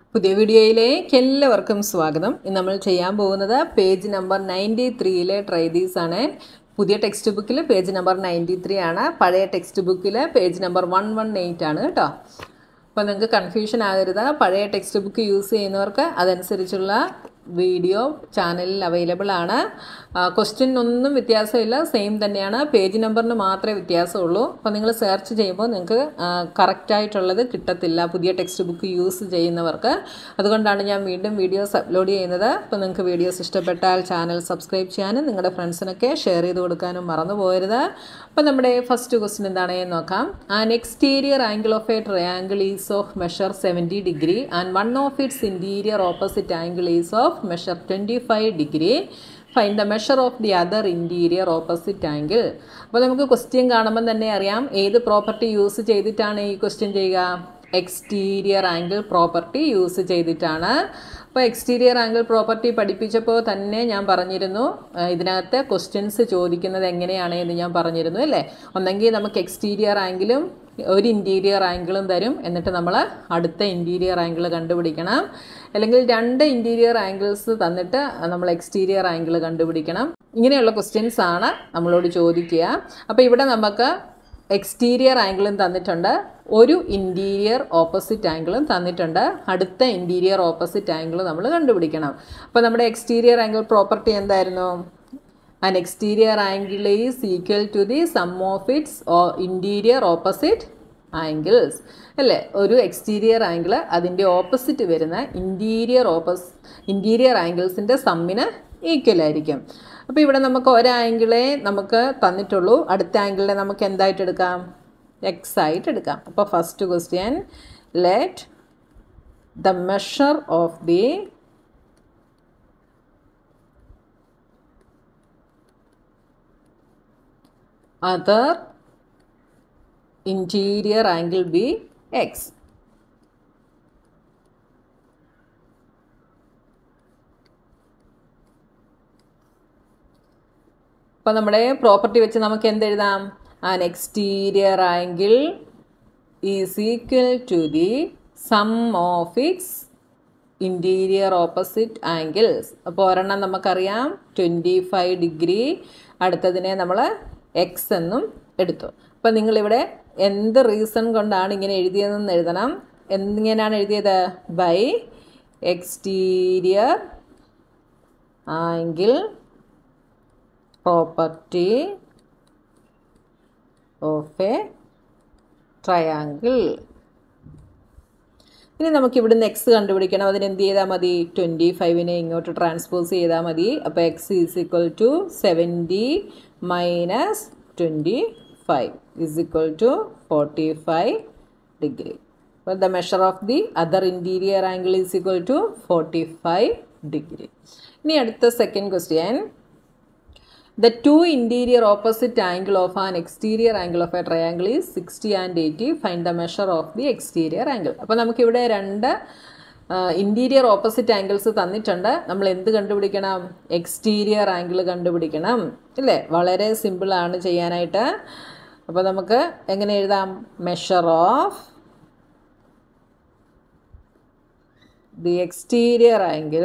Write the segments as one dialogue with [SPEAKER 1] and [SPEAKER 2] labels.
[SPEAKER 1] പുതിയ വീഡിയോയിലേക്ക് എല്ലാവർക്കും സ്വാഗതം ഇന്ന് നമ്മൾ ചെയ്യാൻ പോകുന്നത് പേജ് നമ്പർ നയൻറ്റി ത്രീയിലെ ട്രൈദീസ് ആണ് പുതിയ ടെക്സ്റ്റ് ബുക്കിൽ പേജ് നമ്പർ നയൻറ്റി ത്രീ ആണ് പഴയ ടെക്സ്റ്റ് ബുക്കിൽ page number one one eight ആണ് കേട്ടോ അപ്പോൾ നിങ്ങൾക്ക് കൺഫ്യൂഷൻ ആകരുത് പഴയ ടെക്സ്റ്റ് ബുക്ക് യൂസ് ചെയ്യുന്നവർക്ക് അതനുസരിച്ചുള്ള വീഡിയോ ചാനലിൽ അവൈലബിൾ ആണ് ക്വസ്റ്റ്യൻ ഒന്നും വ്യത്യാസമില്ല സെയിം തന്നെയാണ് പേജ് നമ്പറിന് മാത്രമേ വ്യത്യാസമുള്ളൂ അപ്പോൾ നിങ്ങൾ സെർച്ച് ചെയ്യുമ്പോൾ നിങ്ങൾക്ക് കറക്റ്റായിട്ടുള്ളത് കിട്ടത്തില്ല പുതിയ ടെക്സ്റ്റ് ബുക്ക് യൂസ് ചെയ്യുന്നവർക്ക് അതുകൊണ്ടാണ് ഞാൻ വീണ്ടും വീഡിയോസ് അപ്ലോഡ് ചെയ്യുന്നത് അപ്പോൾ നിങ്ങൾക്ക് വീഡിയോസ് ഇഷ്ടപ്പെട്ടാൽ ചാനൽ സബ്സ്ക്രൈബ് ചെയ്യാനും നിങ്ങളുടെ ഫ്രണ്ട്സിനൊക്കെ ഷെയർ ചെയ്ത് കൊടുക്കാനും മറന്നു പോകരുത് അപ്പോൾ നമ്മുടെ ഫസ്റ്റ് ക്വസ്റ്റ്യൻ എന്താണെന്ന് നോക്കാം an exterior angle of a triangle is of measure seventy degree and one of its interior opposite angle is of measure twenty five degree fine the measure of the other interior opposite angle അപ്പോൾ നമുക്ക് question കാണുമ്പോൾ തന്നെ അറിയാം ഏത് property use ചെയ്തിട്ടാണ് ഈ question ചെയ്യുക exterior angle property use ചെയ്തിട്ടാണ് അപ്പോൾ എക്സ്റ്റീരിയർ ആംഗിൾ പ്രോപ്പർട്ടി പഠിപ്പിച്ചപ്പോൾ തന്നെ ഞാൻ പറഞ്ഞിരുന്നു ഇതിനകത്ത് ക്വസ്റ്റ്യൻസ് ചോദിക്കുന്നത് എങ്ങനെയാണ് എന്ന് ഞാൻ പറഞ്ഞിരുന്നു അല്ലേ ഒന്നെങ്കിൽ നമുക്ക് എക്സ്റ്റീരിയർ ആംഗിളും ഒരു ഇൻറ്റീരിയർ ആംഗിളും തരും എന്നിട്ട് നമ്മൾ അടുത്ത ഇൻറ്റീരിയർ ആംഗിൾ കണ്ടുപിടിക്കണം അല്ലെങ്കിൽ രണ്ട് ഇൻറ്റീരിയർ ആംഗിൾസ് തന്നിട്ട് നമ്മൾ എക്സ്റ്റീരിയർ ആംഗിൾ കണ്ടുപിടിക്കണം ഇങ്ങനെയുള്ള ക്വസ്റ്റ്യൻസ് ആണ് നമ്മളോട് ചോദിക്കുക അപ്പോൾ ഇവിടെ നമുക്ക് എക്സ്റ്റീരിയർ ആംഗിളും തന്നിട്ടുണ്ട് ഒരു ഇൻറ്റീരിയർ ഓപ്പോസിറ്റ് ആംഗിളും തന്നിട്ടുണ്ട് അടുത്ത ഇൻറ്റീരിയർ ഓപ്പോസിറ്റ് ആംഗിൾ നമ്മൾ കണ്ടുപിടിക്കണം അപ്പോൾ നമ്മുടെ എക്സ്റ്റീരിയർ ആംഗിൾ പ്രോപ്പർട്ടി എന്തായിരുന്നു an exterior angle is equal to the sum of its interior opposite angles അല്ലേ ഒരു എക്സ്റ്റീരിയർ ആംഗിൾ അതിൻ്റെ ഓപ്പോസിറ്റ് വരുന്ന ഇൻറ്റീരിയർ ഓപ്പോസ് ഇൻറ്റീരിയർ ആംഗിൾസിൻ്റെ സമ്മിന് ഈക്വൽ ആയിരിക്കും അപ്പോൾ ഇവിടെ നമുക്ക് ഒരു ആംഗിളെ നമുക്ക് തന്നിട്ടുള്ളൂ അടുത്ത ആംഗിളിനെ നമുക്ക് എന്തായിട്ട് എടുക്കാം എക്സ് ആയിട്ട് എടുക്കാം അപ്പോൾ first question let the measure of the other interior angle be x. അപ്പോൾ നമ്മുടെ പ്രോപ്പർട്ടി വെച്ച് നമുക്ക് എന്തെഴുതാം an exterior angle is equal to the sum of its interior opposite angles അപ്പോൾ ഒരെണ്ണം നമുക്കറിയാം ട്വൻറ്റി ഫൈവ് ഡിഗ്രി അടുത്തതിനെ നമ്മൾ എക്സ് എന്നും എടുത്തു അപ്പം നിങ്ങളിവിടെ എന്ത് റീസൺ കൊണ്ടാണ് ഇങ്ങനെ എഴുതിയതെന്ന് എഴുതണം എന്തിങ്ങനെയാണ് എഴുതിയത് by exterior angle property of a triangle ഇനി നമുക്ക് ഇവിടുന്ന് എക്സ് കണ്ടുപിടിക്കണം അതിന് എന്ത് ചെയ്താൽ മതി ട്വൻറ്റി ഫൈവിനെ ഇങ്ങോട്ട് ട്രാൻസ്പോസ് ചെയ്താൽ മതി അപ്പോൾ x is equal to seventy minus twenty five is equal to forty five degree അപ്പോൾ the measure of the other interior angle is equal to forty five degree ഇനി അടുത്ത second question the two interior opposite angle of an exterior angle of a triangle is sixty and eighty fine the measure of the exterior angle അപ്പോൾ നമുക്കിവിടെ രണ്ട് interior opposite angles തന്നിട്ടുണ്ട് നമ്മൾ എന്ത് കണ്ടുപിടിക്കണം exterior angle കണ്ടുപിടിക്കണം ഇല്ലേ വളരെ സിമ്പിളാണ് ചെയ്യാനായിട്ട് അപ്പോൾ നമുക്ക് എങ്ങനെ എഴുതാം measure of the exterior angle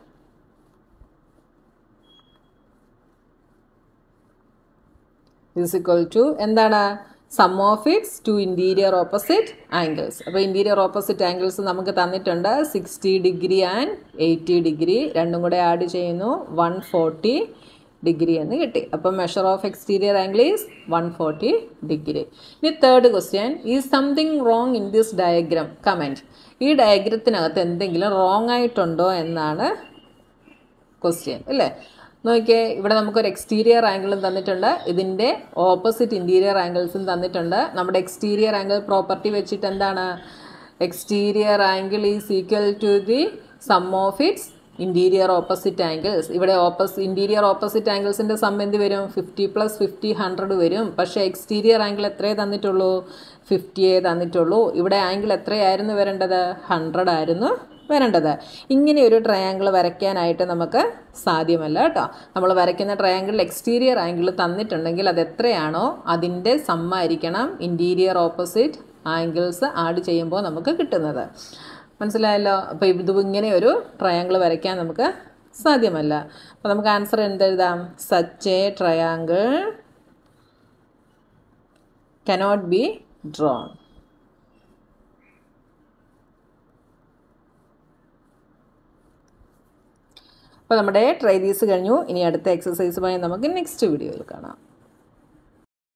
[SPEAKER 1] is equal to എന്താണ് sum of its two interior opposite angles അപ്പോൾ ഇൻറ്റീരിയർ ഓപ്പോസിറ്റ് ആംഗിൾസ് നമുക്ക് തന്നിട്ടുണ്ട് sixty degree and eighty degree രണ്ടും കൂടെ ആഡ് ചെയ്യുന്നു വൺ ഫോർട്ടി ഡിഗ്രി എന്ന് കിട്ടി അപ്പം measure of exterior angle is one forty degree ഇനി third question is something wrong in this diagram comment ഈ ഡയഗ്രത്തിനകത്ത് എന്തെങ്കിലും റോങ് ആയിട്ടുണ്ടോ എന്നാണ് ക്വസ്റ്റ്യൻ അല്ലേ നോക്കിയേ ഇവിടെ നമുക്കൊരു എക്സ്റ്റീരിയർ ആംഗിളും തന്നിട്ടുണ്ട് ഇതിൻ്റെ ഓപ്പോസിറ്റ് ഇൻറ്റീരിയർ ആംഗിൾസും തന്നിട്ടുണ്ട് നമ്മുടെ എക്സ്റ്റീരിയർ ആംഗിൾ പ്രോപ്പർട്ടി വെച്ചിട്ട് എന്താണ് exterior angle is equal to the sum of its interior opposite angles ഇവിടെ ഓപ്പോസ് ഇൻറ്റീരിയർ ഓപ്പോസിറ്റ് ആംഗിൾസിൻ്റെ സം എന്ത് വരും ഫിഫ്റ്റി പ്ലസ് ഫിഫ്റ്റി ഹൺഡ്രഡ് വരും പക്ഷേ എക്സ്റ്റീരിയർ ആംഗിൾ എത്രയേ തന്നിട്ടുള്ളൂ ഫിഫ്റ്റിയേ തന്നിട്ടുള്ളൂ ഇവിടെ ആംഗിൾ എത്രയായിരുന്നു വരേണ്ടത് ഹൺഡ്രഡ് ആയിരുന്നു വരേണ്ടത് ഇങ്ങനെ ഒരു ട്രയാങ്കിൾ വരയ്ക്കാനായിട്ട് നമുക്ക് സാധ്യമല്ല കേട്ടോ നമ്മൾ വരയ്ക്കുന്ന ട്രയാങ്കിളിൽ എക്സ്റ്റീരിയർ ആംഗിൾ തന്നിട്ടുണ്ടെങ്കിൽ അത് എത്രയാണോ അതിൻ്റെ സമ്മായിരിക്കണം ഇൻറ്റീരിയർ ഓപ്പോസിറ്റ് ആംഗിൾസ് ആഡ് ചെയ്യുമ്പോൾ നമുക്ക് കിട്ടുന്നത് മനസ്സിലായല്ലോ അപ്പോൾ ഇത് ഇങ്ങനെ ഒരു ട്രയാങ്കിൾ വരയ്ക്കാൻ നമുക്ക് സാധ്യമല്ല അപ്പോൾ നമുക്ക് ആൻസർ എന്തെഴുതാം such a triangle cannot be drawn അപ്പോൾ നമ്മുടെ ട്രൈ ദീസ് കഴിഞ്ഞു ഇനി അടുത്ത എക്സസൈസുമായി നമുക്ക് നെക്സ്റ്റ് വീഡിയോയിൽ കാണാം